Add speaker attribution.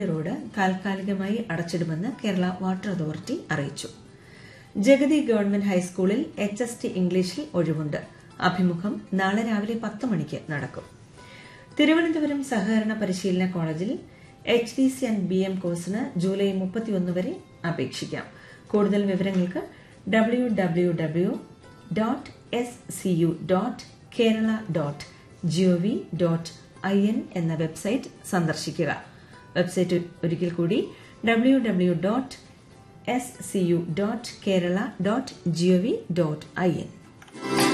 Speaker 1: road താൽക്കാലികമായി അടച്ചിടുമെന്ന് Kerala water authority അറിയിച്ചു Jagathy government ഹൈസ്കൂളിൽ എച്ച് എസ് ടി ഇംഗ്ലീഷിൽ ഒഴിവുണ്ട് അഭിമുഖം നാളെ രാവിലെ പത്ത് മണിക്ക് നടക്കും തിരുവനന്തപുരം സഹകരണ പരിശീലന കോളേജിൽ H D C and B M കോഴ്സിന് ജൂലൈ മുപ്പത്തിയൊന്ന് വരെ അപേക്ഷിക്കാം കൂടുതൽ വിവരങ്ങൾക്ക് W W W dot S C U dot Kerala dot GOV dot I N എന്ന വെബ്സൈറ്റ് സന്ദർശിക്കുക വെബ്സൈറ്റ് ഒരിക്കൽ കൂടി W W dot S C U dot Kerala dot GOV dot I N